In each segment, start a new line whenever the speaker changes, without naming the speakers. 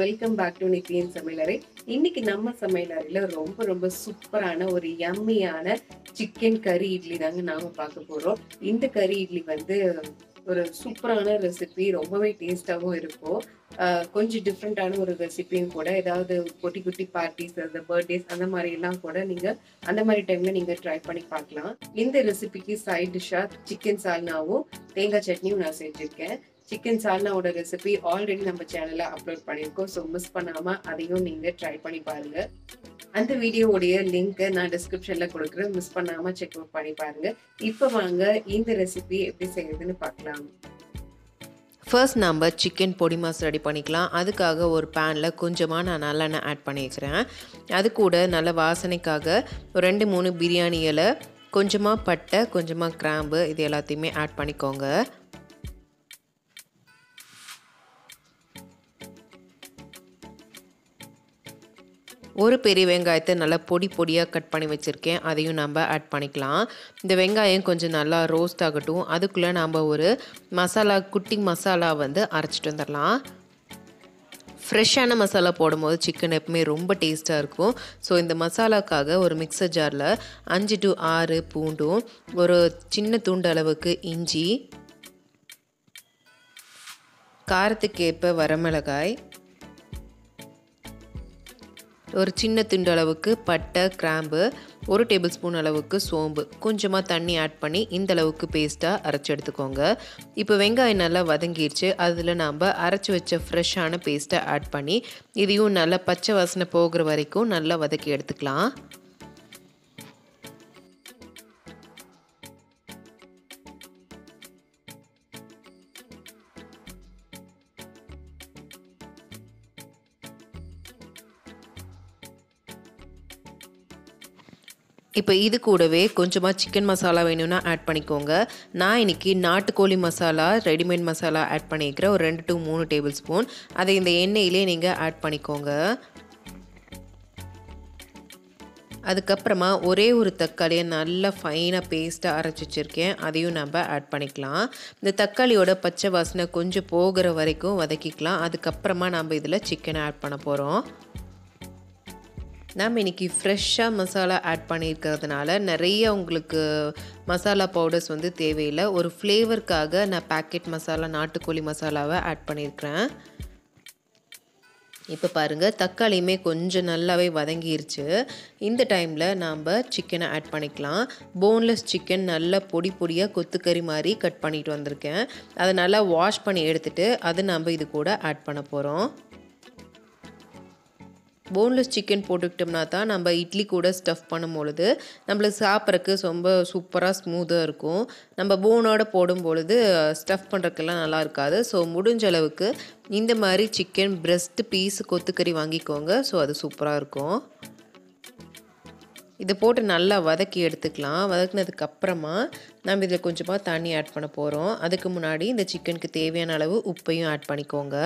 welcome back to நித்தியன் சமையலறை இன்னைக்கு நம்ம சமையலறையில ரொம்ப ரொம்ப சூப்பரான ஒரு யம்மியான சிக்கன் கறி இட்லி தாங்க நாம பார்க்க போறோம் இந்த கறி இட்லி வந்து ஒரு சூப்பரான ரெசிபி ரொம்பவே டேஸ்டாகவும் இருக்கும் ஆஹ் கொஞ்சம் டிஃப்ரெண்டான ஒரு ரெசிபியும் கூட ஏதாவது குட்டி குட்டி பார்ட்டிஸ் அந்த பர்த்டேஸ் அந்த மாதிரி எல்லாம் கூட நீங்க அந்த மாதிரி டைம்ல நீங்க ட்ரை பண்ணி பார்க்கலாம் இந்த ரெசிபிக்கு சைட் டிஷ்ஷா சிக்கன் சால்னாவும் தேங்காய் சட்னியும் நான் செஞ்சிருக்கேன் சிக்கன் சால்னாவோட ரெசிபி ஆல்ரெடி நம்ம சேனல்ல அப்லோட் பண்ணியிருக்கோம் ஸோ மிஸ் பண்ணாம அதையும் நீங்க ட்ரை பண்ணி பாருங்க அந்த வீடியோவுடைய லிங்க்கை நான் டிஸ்கிரிப்ஷன்ல கொடுக்குறேன் மிஸ் பண்ணாம செக் அவுட் பண்ணி பாருங்க இப்போ வாங்க இந்த ரெசிபி எப்படி செய்யறதுன்னு பார்க்கலாம்
ஃபர்ஸ்ட் நம்ம சிக்கன் பொடி மாஸ் ரெடி பண்ணிக்கலாம் அதுக்காக ஒரு பேனில் கொஞ்சமாக நான் நல்லெண்ணெய் ஆட் பண்ணியிருக்கிறேன் அது கூட நல்ல வாசனைக்காக ஒரு ரெண்டு மூணு பிரியாணி இலை கொஞ்சமாக பட்டை கொஞ்சமாக கிராம்பு இது எல்லாத்தையுமே ஆட் பண்ணிக்கோங்க ஒரு பெரிய வெங்காயத்தை நல்லா பொடி பொடியாக கட் பண்ணி வச்சுருக்கேன் அதையும் நம்ம ஆட் பண்ணிக்கலாம் இந்த வெங்காயம் கொஞ்சம் நல்லா ரோஸ்ட் ஆகட்டும் அதுக்குள்ளே நம்ம ஒரு மசாலா குட்டி மசாலா வந்து அரைச்சிட்டு வந்துடலாம் ஃப்ரெஷ்ஷான மசாலா போடும்போது சிக்கன் எப்பவுமே ரொம்ப டேஸ்ட்டாக இருக்கும் ஸோ இந்த மசாலாக்காக ஒரு மிக்சர் ஜாரில் அஞ்சு டு ஆறு பூண்டும் ஒரு சின்ன துண்டு அளவுக்கு இஞ்சி காரத்துக்கேற்ப வரமிளகாய் ஒரு சின்ன துண்டு அளவுக்கு பட்டை கிராம்பு ஒரு டேபிள் ஸ்பூன் அளவுக்கு சோம்பு கொஞ்சமாக தண்ணி ஆட் பண்ணி இந்த அளவுக்கு பேஸ்ட்டாக அரைச்சி எடுத்துக்கோங்க இப்போ வெங்காயம் நல்லா வதங்கிடுச்சு அதில் நாம் அரைச்சி வச்ச ஃப்ரெஷ்ஷான பேஸ்ட்டை ஆட் பண்ணி இதையும் நல்லா பச்சை வாசனை போகிற வரைக்கும் நல்லா வதக்கி எடுத்துக்கலாம் இப்போ இது கூடவே கொஞ்சமாக சிக்கன் மசாலா வேணும்னா ஆட் பண்ணிக்கோங்க நான் இன்றைக்கி நாட்டுக்கோழி மசாலா ரெடிமேட் மசாலா ஆட் பண்ணிக்கிறேன் ஒரு ரெண்டு டு மூணு டேபிள் ஸ்பூன் அதை இந்த எண்ணெயிலே நீங்கள் ஆட் பண்ணிக்கோங்க அதுக்கப்புறமா ஒரே ஒரு தக்காளியை நல்லா ஃபைனாக பேஸ்ட்டாக அரைச்சி வச்சுருக்கேன் அதையும் நம்ம ஆட் பண்ணிக்கலாம் இந்த தக்காளியோட பச்சை வாசனை கொஞ்சம் போகிற வரைக்கும் வதக்கிக்கலாம் அதுக்கப்புறமா நம்ம இதில் சிக்கனை ஆட் பண்ண போகிறோம் நாம் இன்றைக்கி ஃப்ரெஷ்ஷாக மசாலா ஆட் பண்ணியிருக்கிறதுனால நிறைய உங்களுக்கு மசாலா பவுடர்ஸ் வந்து தேவையில்லை ஒரு ஃப்ளேவருக்காக நான் பேக்கெட் மசாலா நாட்டுக்கோழி மசாலாவை ஆட் பண்ணியிருக்கிறேன் இப்போ பாருங்கள் தக்காளியுமே கொஞ்சம் நல்லாவே வதங்கிருச்சு இந்த டைமில் நாம் சிக்கனை ஆட் பண்ணிக்கலாம் போன்லெஸ் சிக்கன் நல்லா பொடி பொடியாக கொத்துக்கறி மாதிரி கட் பண்ணிட்டு வந்திருக்கேன் அதை நல்லா வாஷ் பண்ணி எடுத்துகிட்டு அது நம்ம இது கூட ஆட் பண்ண போகிறோம் போன்லெஸ் சிக்கன் போட்டுக்கிட்டோம்னா தான் நம்ம இட்லி கூட ஸ்டஃப் பண்ணும் பொழுது நம்மளுக்கு சாப்பிட்றக்கு ரொம்ப சூப்பராக ஸ்மூத்தாக இருக்கும் நம்ம போனோட போடும் பொழுது ஸ்டஃப் பண்ணுறதுக்கெல்லாம் நல்லா இருக்காது ஸோ முடிஞ்ச அளவுக்கு இந்த மாதிரி சிக்கன் பிரெஸ்ட் பீஸ் கொத்துக்கறி வாங்கிக்கோங்க ஸோ அது சூப்பராக இருக்கும் இதை போட்டு நல்லா வதக்கி எடுத்துக்கலாம் வதக்குனதுக்கு அப்புறமா நம்ம இதில் கொஞ்சமாக தண்ணி ஆட் பண்ண போகிறோம் அதுக்கு முன்னாடி இந்த சிக்கனுக்கு தேவையான அளவு உப்பையும் ஆட் பண்ணிக்கோங்க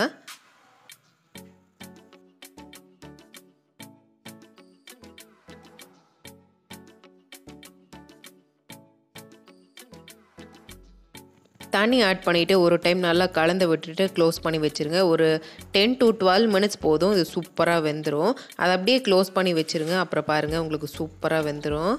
தண்ணி ஆட் பண்ணிவிட்டு ஒரு டைம் நல்லா கலந்து விட்டுட்டு க்ளோஸ் பண்ணி வச்சுருங்க ஒரு டென் டு டுவெல் மினிட்ஸ் போதும் இது சூப்பராக வெந்துடும் அதை அப்படியே க்ளோஸ் பண்ணி வச்சுருங்க அப்புறம் பாருங்கள் உங்களுக்கு சூப்பராக வெந்துடும்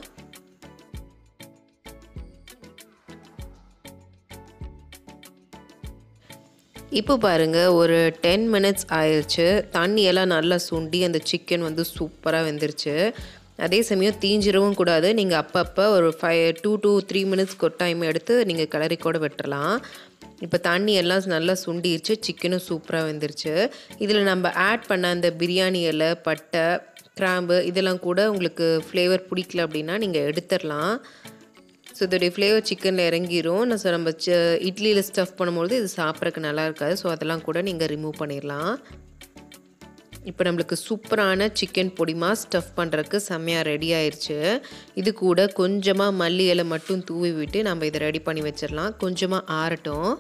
இப்போ பாருங்கள் ஒரு டென் மினிட்ஸ் ஆயிடுச்சு தண்ணியெல்லாம் நல்லா சுண்டி அந்த சிக்கன் வந்து சூப்பராக வெந்துருச்சு அதே சமயம் தீஞ்சிரவும் கூடாது நீங்கள் அப்பப்போ ஒரு ஃபைவ் டூ டூ த்ரீ மினிட்ஸ்க்கு ஒரு டைம் எடுத்து நீங்கள் கிளறி கூட விட்டுறலாம் இப்போ தண்ணி எல்லாம் நல்லா சுண்டிருச்சு சிக்கனும் சூப்பராக வெந்துருச்சு இதில் நம்ம ஆட் பண்ண அந்த பிரியாணி இலை பட்டை கிராம்பு இதெல்லாம் கூட உங்களுக்கு ஃப்ளேவர் பிடிக்கல அப்படின்னா நீங்கள் எடுத்துடலாம் ஸோ இதோடைய ஃப்ளேவர் சிக்கனில் இறங்கிரும் நான் ஸோ நம்ம இட்லியில் ஸ்டஃப் பண்ணும்போது இது சாப்பிட்றதுக்கு நல்லா இருக்காது ஸோ அதெல்லாம் கூட நீங்கள் ரிமூவ் பண்ணிடலாம் இப்போ நம்மளுக்கு சூப்பரான சிக்கன் பொடிமா ஸ்டஃப் பண்ணுறதுக்கு செம்மையாக ரெடி ஆயிடுச்சு இது கூட கொஞ்சமாக மல்லி இலை மட்டும் தூவி விட்டு நம்ம இதை ரெடி பண்ணி வச்சிடலாம் கொஞ்சமாக ஆறட்டும்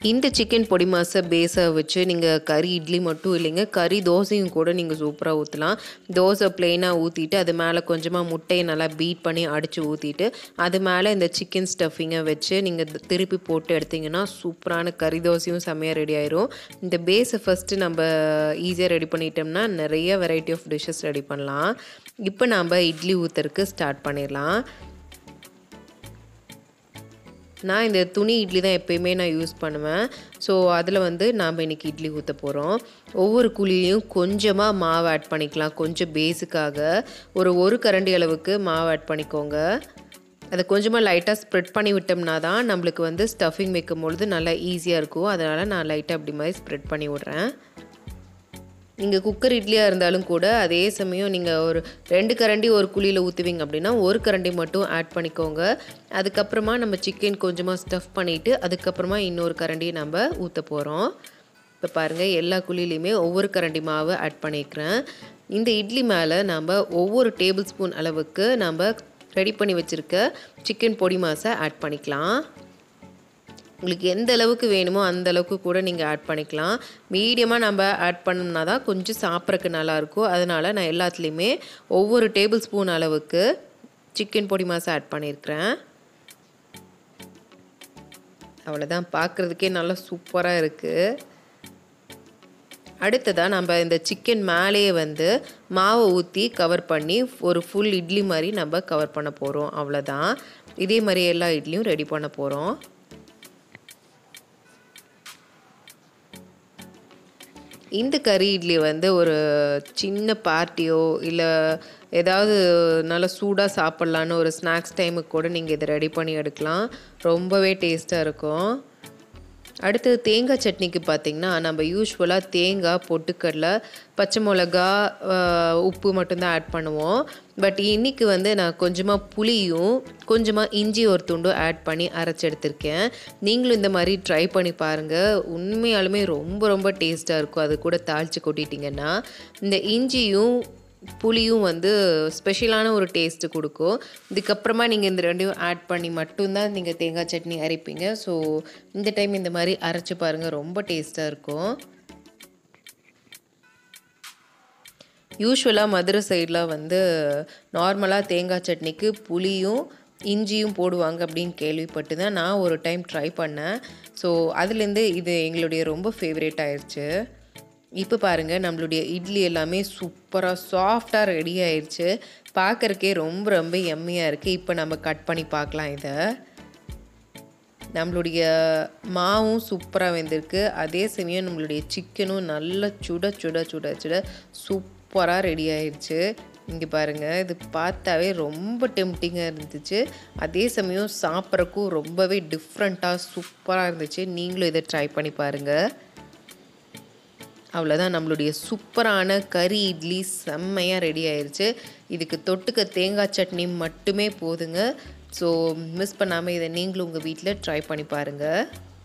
இந்த சிக்கன் பொடி மாசை பேஸை வச்சு நீங்கள் கறி இட்லி மட்டும் இல்லைங்க கறி தோசையும் கூட நீங்கள் சூப்பராக ஊற்றலாம் தோசை ப்ளெயினாக ஊற்றிட்டு அது மேலே கொஞ்சமாக முட்டையை நல்லா பீட் பண்ணி அடித்து ஊற்றிட்டு அது மேலே இந்த சிக்கன் ஸ்டஃபிங்கை வச்சு நீங்கள் திருப்பி போட்டு எடுத்திங்கன்னா சூப்பரான கறி தோசையும் செம்மையாக ரெடி ஆயிரும் இந்த பேஸை ஃபஸ்ட்டு நம்ம ஈஸியாக ரெடி பண்ணிட்டோம்னா நிறைய வெரைட்டி ஆஃப் டிஷ்ஷஸ் ரெடி பண்ணலாம் இப்போ நம்ம இட்லி ஊற்றுறதுக்கு ஸ்டார்ட் பண்ணிடலாம் நான் இந்த துணி இட்லி தான் எப்பயுமே நான் யூஸ் பண்ணுவேன் ஸோ அதில் வந்து நாம் இன்றைக்கி இட்லி ஊற்ற போகிறோம் ஒவ்வொரு குழிலையும் கொஞ்சமாக மாவு ஆட் பண்ணிக்கலாம் கொஞ்சம் பேஸுக்காக ஒரு ஒரு கரண்டி அளவுக்கு மாவு ஆட் பண்ணிக்கோங்க அதை கொஞ்சமாக லைட்டாக ஸ்ப்ரெட் பண்ணி விட்டோம்னா தான் நம்மளுக்கு வந்து ஸ்டஃபிங் வைக்கும் பொழுது நல்லா ஈஸியாக இருக்கும் அதனால் நான் லைட்டாக அப்படி மாதிரி ஸ்ப்ரெட் பண்ணி விட்றேன் நீங்கள் குக்கர் இட்லியாக இருந்தாலும் கூட அதே சமயம் நீங்கள் ஒரு ரெண்டு கரண்டி ஒரு குழியில் ஊற்றுவீங்க அப்படின்னா ஒரு கரண்டி மட்டும் ஆட் பண்ணிக்கோங்க அதுக்கப்புறமா நம்ம சிக்கன் கொஞ்சமாக ஸ்டஃப் பண்ணிவிட்டு அதுக்கப்புறமா இன்னொரு கரண்டியை நம்ம ஊற்ற போகிறோம் இப்போ பாருங்கள் எல்லா குழிலையுமே ஒவ்வொரு கரண்டி மாவு ஆட் பண்ணிக்கிறேன் இந்த இட்லி மேலே நம்ம ஒவ்வொரு டேபிள் ஸ்பூன் அளவுக்கு நம்ம ரெடி பண்ணி வச்சுருக்க சிக்கன் பொடி மாசை ஆட் பண்ணிக்கலாம் உங்களுக்கு எந்த அளவுக்கு வேணுமோ அந்த அளவுக்கு கூட நீங்கள் ஆட் பண்ணிக்கலாம் மீடியமாக நம்ம ஆட் பண்ணோம்னா தான் கொஞ்சம் சாப்பிட்றக்கு நல்லாயிருக்கும் அதனால் நான் எல்லாத்துலேயுமே ஒவ்வொரு டேபிள் ஸ்பூன் அளவுக்கு சிக்கன் பொடி மாசை ஆட் பண்ணியிருக்கிறேன் அவ்வளோதான் பார்க்குறதுக்கே நல்லா சூப்பராக இருக்குது அடுத்ததாக நம்ம இந்த சிக்கன் மேலேயே வந்து மாவை ஊற்றி கவர் பண்ணி ஒரு ஃபுல் இட்லி மாதிரி நம்ம கவர் பண்ண போகிறோம் அவ்வளோதான் இதே மாதிரி எல்லா இட்லியும் ரெடி பண்ண போகிறோம் இந்த கறி இட்லி வந்து ஒரு சின்ன பார்ட்டியோ இல்லை ஏதாவது நல்லா சூடாக சாப்பிட்லான்னு ஒரு ஸ்நாக்ஸ் டைமுக்கு கூட நீங்கள் இதை ரெடி பண்ணி எடுக்கலாம் ரொம்பவே டேஸ்ட்டாக இருக்கும் அடுத்தது தேங்காய் சட்னிக்கு பார்த்திங்கன்னா நம்ம யூஸ்வலாக தேங்காய் பொட்டுக்கடலை பச்சை மிளகா உப்பு மட்டும்தான் ஆட் பண்ணுவோம் பட் இன்றைக்கி வந்து நான் கொஞ்சமாக புளியும் கொஞ்சமாக இஞ்சி ஒரு துண்டும் ஆட் பண்ணி அரைச்சி எடுத்திருக்கேன் நீங்களும் இந்த மாதிரி ட்ரை பண்ணி பாருங்கள் உண்மையாலுமே ரொம்ப ரொம்ப டேஸ்ட்டாக இருக்கும் அது கூட தாளித்து கொட்டிட்டிங்கன்னா இந்த இஞ்சியும் புளியும் வந்து ஸ்பெஷலான ஒரு டேஸ்ட்டு கொடுக்கும் இதுக்கப்புறமா நீங்கள் இந்த ரெண்டையும் ஆட் பண்ணி மட்டும்தான் நீங்கள் தேங்காய் சட்னி அரைப்பீங்க ஸோ இந்த டைம் இந்த மாதிரி அரைச்சி பாருங்கள் ரொம்ப டேஸ்ட்டாக இருக்கும் யூஸ்வலாக மதுரை சைடில் வந்து நார்மலாக தேங்காய் சட்னிக்கு புளியும் இஞ்சியும் போடுவாங்க அப்படின்னு கேள்விப்பட்டு தான் நான் ஒரு டைம் ட்ரை பண்ணேன் ஸோ அதுலேருந்து இது எங்களுடைய ரொம்ப ஃபேவரேட் ஆயிடுச்சு இப்போ பாருங்கள் நம்மளுடைய இட்லி எல்லாமே சூப்பராக சாஃப்டாக ரெடி ஆயிடுச்சு பார்க்குறக்கே ரொம்ப ரொம்ப எம்மியாக இருக்குது இப்போ நம்ம கட் பண்ணி பார்க்கலாம் இதை நம்மளுடைய மாவும் சூப்பராக வெந்திருக்கு அதே சமயம் நம்மளுடைய சிக்கனும் நல்லா சுட சுட சுட சுட சூப்பராக ரெடி ஆயிடுச்சு இங்கே பாருங்கள் இது பார்த்தாவே ரொம்ப டெம்டிங்காக இருந்துச்சு அதே சமயம் சாப்பிட்றக்கும் ரொம்பவே டிஃப்ரெண்ட்டாக சூப்பராக இருந்துச்சு நீங்களும் இதை ட்ரை பண்ணி பாருங்கள் அவ்வளோதான் நம்மளுடைய சூப்பரான கறி இட்லி செம்மையாக ரெடி ஆயிடுச்சு இதுக்கு தொட்டுக்க தேங்காய் சட்னி மட்டுமே போதுங்க ஸோ மிஸ் பண்ணாமல் இதை நீங்களும் உங்கள் வீட்டில் ட்ரை பண்ணி பாருங்கள்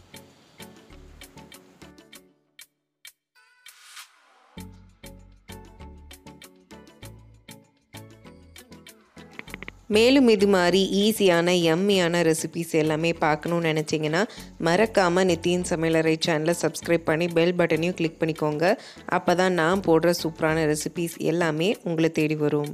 மேலும் இது மாதிரி ஈஸியான எம்மியான ரெசிபிஸ் எல்லாமே பார்க்கணுன்னு நினச்சிங்கன்னா மறக்காமல் நித்தியின் சமையலறை சேனலை சப்ஸ்கிரைப் பண்ணி பெல் பட்டனையும் கிளிக் பண்ணிக்கோங்க அப்போ தான் நான் போடுற சூப்பரான ரெசிபிஸ் எல்லாமே உங்களை தேடி வரும்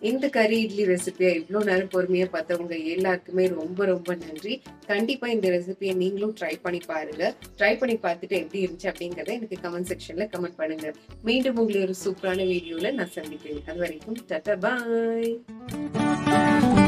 இந்த கறி இட்லி ரெசிபியை இவ்வளோ நேரம் பொறுமையா பார்த்தவங்க எல்லாருக்குமே ரொம்ப ரொம்ப நன்றி கண்டிப்பா இந்த ரெசிபியை நீங்களும் ட்ரை பண்ணி பாருங்க ட்ரை பண்ணி பார்த்துட்டு எப்படி இருந்துச்சு அப்படிங்கறத எனக்கு கமெண்ட் செக்ஷன்ல கமெண்ட் பண்ணுங்க மீண்டும் உங்களை ஒரு சூப்பரான வீடியோல நான் சந்திக்கிறேன் அது வரைக்கும் டாடா பாய்